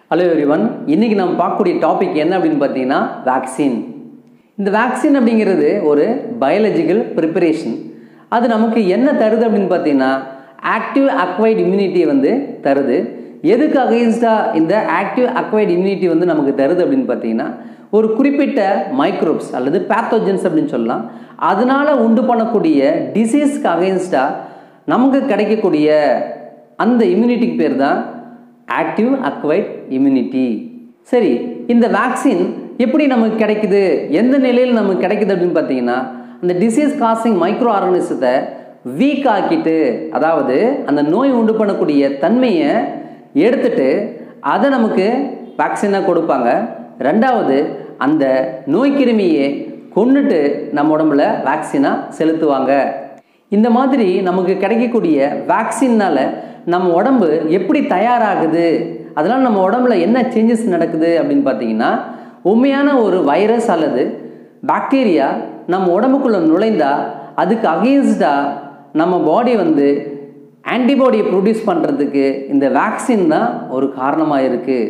hello everyone இன்னைக்கு நம்ம பார்க்கக்கூடிய டாபிக் என்ன அப்படின்னு பார்த்தீங்கன்னா வேக்சின் இந்த வேக்சின் அப்படிங்கிறது ஒரு பயாலஜிக்கல் ப்ரிப்பரேஷன் அது நமக்கு என்ன தருது அப்படின்னு பார்த்தீங்கன்னா ஆக்டிவ் அக்வைட் இம்யூனிட்டி வந்து தருது எதுக்கு அகைன்ஸ்டாக இந்த ஆக்டிவ் அக்வைட் இம்யூனிட்டி வந்து நமக்கு தருது அப்படின்னு பார்த்தீங்கன்னா ஒரு குறிப்பிட்ட மைக்ரோப்ஸ் அல்லது பேத்தோஜன்ஸ் அப்படின்னு சொல்லலாம் அதனால உண்டு பண்ணக்கூடிய டிசீஸ்க்கு அகைன்ஸ்டாக நமக்கு கிடைக்கக்கூடிய அந்த இம்யூனிட்டிக்கு பேர் தான் ஆக்டிவ் அக்வைட் இம்யூனிட்டி சரி இந்த வேக்சின் எப்படி நமக்கு கிடைக்குது எந்த நிலையில் நமக்கு கிடைக்குது அப்படின்னு பார்த்தீங்கன்னா அந்த டிசீஸ் காசிங் மைக்ரோ ஆர்கனிசத்தை வீக் ஆக்கிட்டு அதாவது அந்த நோய் உண்டு பண்ணக்கூடிய தன்மையை எடுத்துட்டு அதை நமக்கு வேக்சினாக கொடுப்பாங்க ரெண்டாவது அந்த நோய் கிருமியை கொண்டுட்டு நம்ம உடம்புல வேக்சினாக செலுத்துவாங்க இந்த மாதிரி நமக்கு கிடைக்கக்கூடிய வேக்சின்னால நம்ம உடம்பு எப்படி தயாராகுது அதனால் நம்ம உடம்புல என்ன சேஞ்சஸ் நடக்குது அப்படின்னு பார்த்தீங்கன்னா உண்மையான ஒரு வைரஸ் அல்லது பாக்டீரியா நம்ம உடம்புக்குள்ளே நுழைந்தா அதுக்கு அகெயின்ஸ்டாக நம்ம பாடி வந்து ஆன்டிபாடியை ப்ரொடியூஸ் பண்ணுறதுக்கு இந்த வேக்சின் தான் ஒரு காரணமாக இருக்குது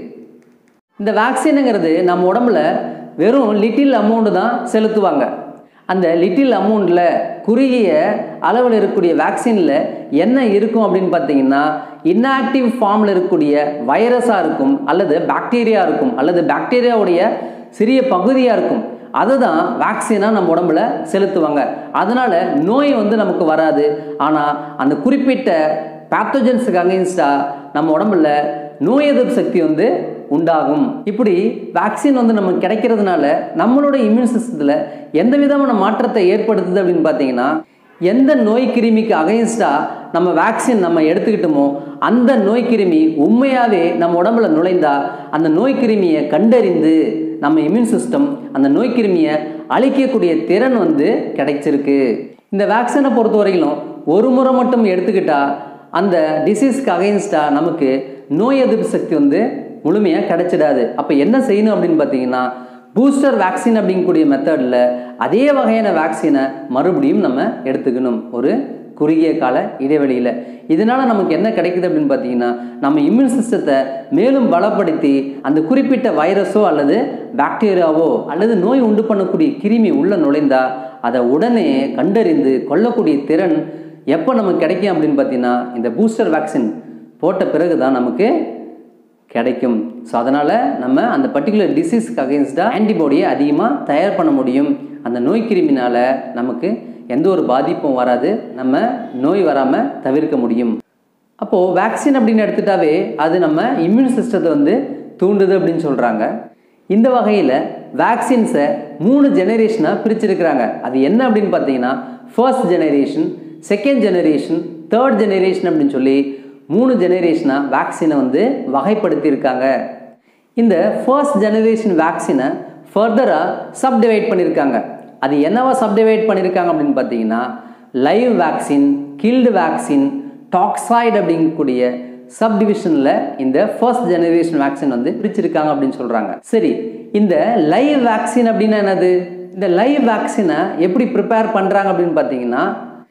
இந்த வேக்சினுங்கிறது நம்ம உடம்புல வெறும் லிட்டில் அமௌண்ட்டு தான் செலுத்துவாங்க அந்த லிட்டில் அமௌண்ட்டில் குறுகிய அளவில் இருக்கக்கூடிய வேக்சினில் என்ன இருக்கும் அப்படின்னு பார்த்தீங்கன்னா இன்ஆக்டிவ் ஃபார்மில் இருக்கக்கூடிய வைரஸாக இருக்கும் அல்லது பாக்டீரியா இருக்கும் அல்லது பாக்டீரியாவுடைய சிறிய பகுதியாக இருக்கும் அதுதான் வேக்சினாக நம்ம உடம்புல செலுத்துவாங்க அதனால் நோய் வந்து நமக்கு வராது ஆனால் அந்த குறிப்பிட்ட பேத்தோஜன்ஸுக்கு அகெயின்ஸ்டாக நம்ம உடம்புல நோய் எதிர்ப்பு சக்தி வந்து உண்டாகும் இப்படி வேக்சின் வந்து நமக்கு கிடைக்கிறதுனால நம்மளோட இம்யூன் சிஸ்டத்தில் எந்த விதமான மாற்றத்தை ஏற்படுத்துது அப்படின்னு பார்த்தீங்கன்னா எந்த நோய் கிருமிக்கு அகைன்ஸ்டாக நம்ம வேக்சின் நம்ம எடுத்துக்கிட்டோமோ அந்த நோய் கிருமி உண்மையாகவே நம்ம உடம்புல நுழைந்தா அந்த நோய் கிருமியை கண்டறிந்து நம்ம இம்யூன் சிஸ்டம் அந்த நோய் கிருமியை அழிக்கக்கூடிய திறன் வந்து கிடைச்சிருக்கு இந்த வேக்சினை பொறுத்த வரையிலும் ஒரு முறை மட்டும் எடுத்துக்கிட்டா அந்த டிசீஸ்க்கு அகைன்ஸ்டாக நமக்கு நோய் எதிர்ப்பு சக்தி வந்து முழுமையாக கிடைச்சிடாது அப்போ என்ன செய்யணும் அப்படின்னு பார்த்தீங்கன்னா பூஸ்டர் வேக்சின் அப்படிங்கக்கூடிய மெத்தடில் அதே வகையான வேக்சினை மறுபடியும் நம்ம எடுத்துக்கணும் ஒரு குறுகிய கால இடைவெளியில் இதனால் நமக்கு என்ன கிடைக்குது அப்படின்னு பார்த்தீங்கன்னா நம்ம இம்யூன் சிஸ்டத்தை மேலும் பலப்படுத்தி அந்த குறிப்பிட்ட வைரஸோ அல்லது பாக்டீரியாவோ அல்லது நோய் உண்டு பண்ணக்கூடிய கிருமி உள்ள நுழைந்தா அதை உடனே கண்டறிந்து கொல்லக்கூடிய திறன் எப்போ நமக்கு கிடைக்கும் அப்படின்னு பார்த்தீங்கன்னா இந்த பூஸ்டர் வேக்சின் போட்ட பிறகு தான் நமக்கு கிடைக்கும் ஸோ அதனால் நம்ம அந்த பர்டிகுலர் டிசீஸ்க்கு அகேன்ஸ்டாக ஆன்டிபாடியை அதிகமாக தயார் பண்ண முடியும் அந்த நோய் கிருமினால் நமக்கு எந்த ஒரு பாதிப்பும் வராது நம்ம நோய் வராமல் தவிர்க்க முடியும் அப்போது வேக்சின் அப்படின்னு எடுத்துட்டாவே அது நம்ம இம்யூன் சிஸ்டத்தை வந்து தூண்டுது அப்படின்னு சொல்கிறாங்க இந்த வகையில் வேக்சின்ஸை மூணு ஜெனரேஷனாக பிரிச்சிருக்கிறாங்க அது என்ன அப்படின்னு பார்த்தீங்கன்னா first generation second generation third generation அப்படின்னு சொல்லி மூணு ஜெனரேஷனாக வேக்சினை வந்து வகைப்படுத்தியிருக்காங்க இந்த ஃபர்ஸ்ட் ஜெனரேஷன் வேக்சினை ஃபர்தராக சப்டிவைட் பண்ணியிருக்காங்க அது என்னவா சப்டிவைட் பண்ணியிருக்காங்க அப்படின்னு பார்த்தீங்கன்னா live vaccine killed vaccine toxoid அப்படிங்கக்கூடிய சப்டிவிஷனில் இந்த ஃபர்ஸ்ட் ஜெனரேஷன் வேக்சின் வந்து பிரிச்சிருக்காங்க அப்படின்னு சொல்கிறாங்க சரி இந்த லைவ் வேக்சின் அப்படின்னா என்னது இந்த லைவ் வேக்சினை எப்படி ப்ரிப்பேர் பண்ணுறாங்க அப்படின்னு பார்த்தீங்கன்னா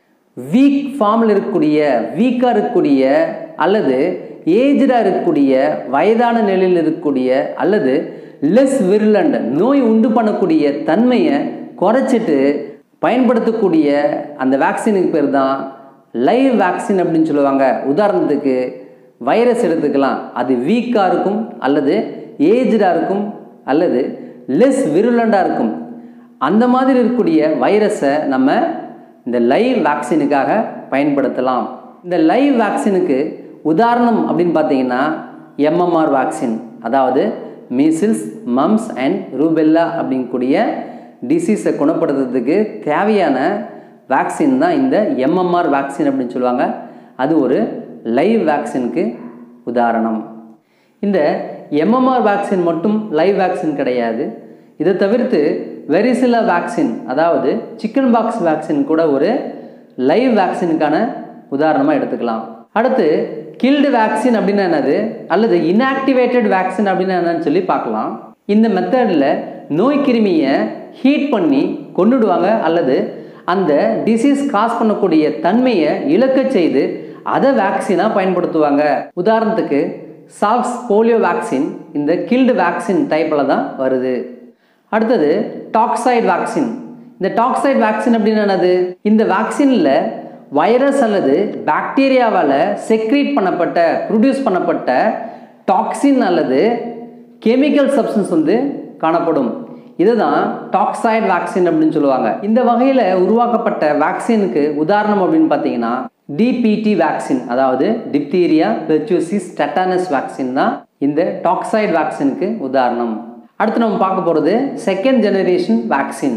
வீக் ஃபார்மில் இருக்கக்கூடிய வீக்காக இருக்கக்கூடிய அல்லது ஏஜ்டாக இருக்கக்கூடிய வயதான நிலையில் இருக்கக்கூடிய அல்லது லெஸ் விர்லண்ட் நோய் உண்டு பண்ணக்கூடிய தன்மையை குறைச்சிட்டு பயன்படுத்தக்கூடிய அந்த வேக்சினுக்கு பேர் தான் லைவ் வேக்சின் அப்படின்னு சொல்லுவாங்க உதாரணத்துக்கு வைரஸ் எடுத்துக்கலாம் அது வீக்காக இருக்கும் அல்லது ஏஜ்டாக இருக்கும் அல்லது லெஸ் விருலண்டாக இருக்கும் அந்த மாதிரி இருக்கக்கூடிய வைரஸை நம்ம இந்த லைவ் வேக்சினுக்காக பயன்படுத்தலாம் இந்த லைவ் வேக்சினுக்கு உதாரணம் அப்படின்னு பார்த்தீங்கன்னா எம்எம்ஆர் வேக்சின் அதாவது மீசில்ஸ் மம்ஸ் அண்ட் ரூபெல்லா அப்படிங்கக்கூடிய டிசீஸை குணப்படுத்துறதுக்கு தேவையான வேக்சின் தான் இந்த எம்எம்ஆர் வேக்சின் அப்படின்னு சொல்லுவாங்க அது ஒரு லைவ் வேக்சினுக்கு உதாரணம் இந்த எம்எம்ஆர் வேக்சின் மட்டும் லைவ் வேக்சின் கிடையாது இதை தவிர்த்து வெரிசிலா வேக்சின் அதாவது சிக்கன் பாக்ஸ் வேக்சின் கூட ஒரு லைவ் வேக்சினுக்கான உதாரணமாக எடுத்துக்கலாம் அடுத்து கில்டு வேக்சின் அப்படின்னா என்னது அல்லது இன்ஆக்டிவேட்டட் வேக்சின் அப்படின்னா என்னன்னு சொல்லி பார்க்கலாம் இந்த மெத்தடில் நோய் கிருமியை ஹீட் பண்ணி கொண்டுடுவாங்க அல்லது அந்த டிசீஸ் காஸ் பண்ணக்கூடிய தன்மையை இழக்க செய்து அதை வேக்சினாக பயன்படுத்துவாங்க உதாரணத்துக்கு சால்ஸ் போலியோ வேக்சின் இந்த கில்டு வேக்சின் டைப்பில் தான் வருது அடுத்தது டாக்சைடு வேக்சின் இந்த டாக்சைடு வேக்சின் அப்படின்னு என்னது இந்த வேக்சினில் வைரஸ் அல்லது பாக்டீரியாவால் செக்ரீட் பண்ணப்பட்ட ப்ரொடியூஸ் பண்ணப்பட்ட டாக்ஸின் அல்லது கெமிக்கல் சப்ஸ்டன்ஸ் வந்து காணப்படும் இதுதான் டாக்சைடு வேக்சின் அப்படின்னு சொல்லுவாங்க இந்த வகையில் உருவாக்கப்பட்ட வேக்சினுக்கு உதாரணம் அப்படின்னு பார்த்தீங்கன்னா டிபிடி வேக்சின் அதாவது டிப்தீரியா பெர்ச்சூசிஸ் டெட்டானஸ் வேக்சின் தான் இந்த டாக்சைடு வேக்சினுக்கு உதாரணம் அடுத்து நம்ம பார்க்க போகிறது செகண்ட் ஜெனரேஷன் வேக்சின்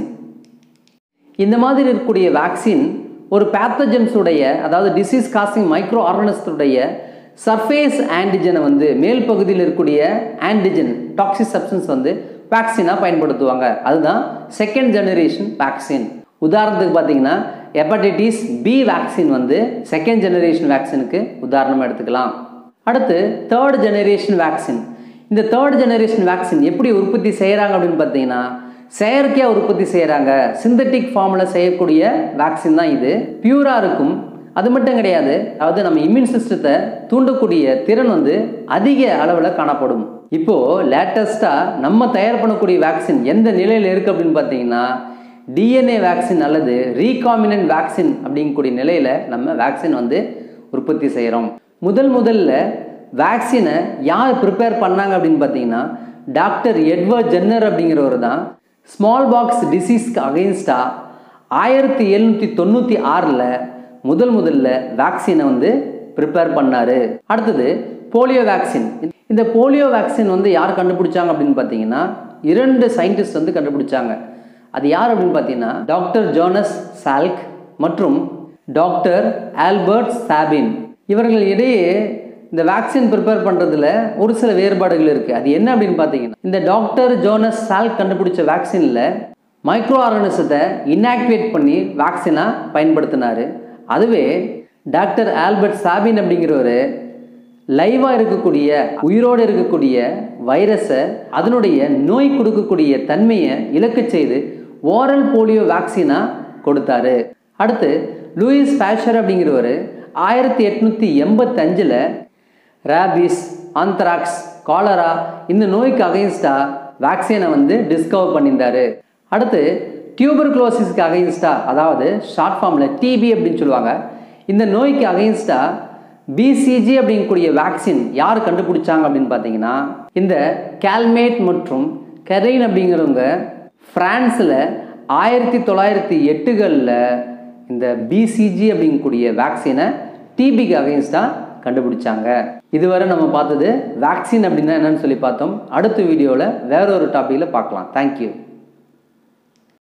இந்த மாதிரி இருக்கக்கூடிய வேக்சின் ஒரு பேத்தஜன்ஸுடைய அதாவது டிசீஸ் காசிங் மைக்ரோ ஆர்கனிசத்துடைய சர்ஃபேஸ் ஆன்டிஜனை வந்து மேல் பகுதியில் இருக்கக்கூடிய ஆன்டிஜன் டாக்ஸிக் சப்ஸ்டன்ஸ் வந்து வேக்சினாக பயன்படுத்துவாங்க அதுதான் செகண்ட் ஜெனரேஷன் வேக்சின் உதாரணத்துக்கு பார்த்தீங்கன்னா ஹெப்படைட்டிஸ் பி வேக்சின் வந்து செகண்ட் ஜெனரேஷன் வேக்சினுக்கு உதாரணம் எடுத்துக்கலாம் அடுத்து தேர்ட் ஜெனரேஷன் வேக்சின் இந்த தேர்ட் ஜெனரேஷன் வேக்சின் எப்படி உற்பத்தி செய்கிறாங்க அப்படின்னு பார்த்தீங்கன்னா செயற்கையாக உற்பத்தி செய்கிறாங்க சிந்தட்டிக் ஃபார்மில் செய்யக்கூடிய வேக்சின் தான் இது பியூராக இருக்கும் அது மட்டும் கிடையாது அதாவது நம்ம இம்யூன் சிஸ்டத்தை தூண்டக்கூடிய திறன் வந்து அதிக அளவில் காணப்படும் இப்போது லேட்டஸ்ட்டாக நம்ம தயார் பண்ணக்கூடிய வேக்சின் எந்த நிலையில் இருக்குது அப்படின்னு பார்த்தீங்கன்னா டிஎன்ஏ வேக்சின் அல்லது ரீகாமினன்ட் வேக்சின் அப்படிங்கக்கூடிய நிலையில் நம்ம வேக்சின் வந்து உற்பத்தி செய்கிறோம் முதல் முதல்ல வேக்சினை யார் ப்ரிப்பேர் பண்ணாங்க அப்படின்னு பார்த்தீங்கன்னா டாக்டர் எட்வர்ட் ஜென்னர் அப்படிங்கிறவர் தான் ஸ்மால் பாக்ஸ் டிசீஸ்க்கு அகெயின்ஸ்டாக ஆயிரத்தி எழுநூற்றி தொண்ணூற்றி ஆறில் முதல் முதல்ல வேக்சினை வந்து ப்ரிப்பேர் பண்ணார் அடுத்தது போலியோ வேக்சின் இந்த போலியோ வேக்சின் வந்து யார் கண்டுபிடிச்சாங்க அப்படின்னு பார்த்தீங்கன்னா இரண்டு சயின்டிஸ்ட் வந்து கண்டுபிடிச்சாங்க அது யார் அப்படின்னு பார்த்தீங்கன்னா டாக்டர் ஜோனஸ் சால்க் மற்றும் டாக்டர் ஆல்பர்ட் சாபின் இவர்கள் இடையே இந்த வேக்சின் ப்ரிப்பேர் பண்ணுறதுல ஒரு சில வேறுபாடுகள் இருக்குது அது என்ன அப்படின்னு பார்த்தீங்கன்னா இந்த டாக்டர் ஜோனஸ் சால்க் கண்டுபிடிச்ச வேக்சினில் மைக்ரோ ஆர்கனிசத்தை இன்ஆக்டிவேட் பண்ணி வேக்சினாக பயன்படுத்தினார் அதுவே டாக்டர் ஆல்பர்ட் சாபின் அப்படிங்கிறவர் லைவாக இருக்கக்கூடிய உயிரோடு இருக்கக்கூடிய வைரஸை அதனுடைய நோய் கொடுக்கக்கூடிய தன்மையை இழக்க செய்து ஓரல் போலியோ வேக்சினாக கொடுத்தாரு அடுத்து லூயிஸ் பேஷர் அப்படிங்கிறவர் ஆயிரத்தி எட்நூற்றி எண்பத்தஞ்சில் ரேபிஸ் ஆந்த்ராக்ஸ் காலரா இந்த நோய்க்கு அகைன்ஸ்டாக வேக்சினை வந்து டிஸ்கவர் பண்ணியிருந்தாரு அடுத்து டியூபர் குளோசிஸ்க்கு அகைன்ஸ்டாக அதாவது ஷார்ட் ஃபார்மில் டிபி அப்படின்னு சொல்லுவாங்க இந்த நோய்க்கு அகைன்ஸ்டாக பிசிஜி அப்படிங்கக்கூடிய வேக்சின் யார் கண்டுபிடிச்சாங்க அப்படின்னு பார்த்தீங்கன்னா இந்த கேல்மேட் மற்றும் கெரைன் அப்படிங்கிறவங்க ஃப்ரான்ஸில் ஆயிரத்தி தொள்ளாயிரத்தி எட்டுகளில் இந்த பிசிஜி அப்படிங்கக்கூடிய வேக்சினை டிபிக்கு அகைன்ஸ்டாக கண்டுபிடிச்சாங்க இதுவரை நம்ம பார்த்தது வேக்சின் அப்படின்னா என்னன்னு சொல்லி பார்த்தோம் அடுத்த வீடியோவில் வேற ஒரு டாப்பிக்கில் பார்க்கலாம் தேங்க்யூ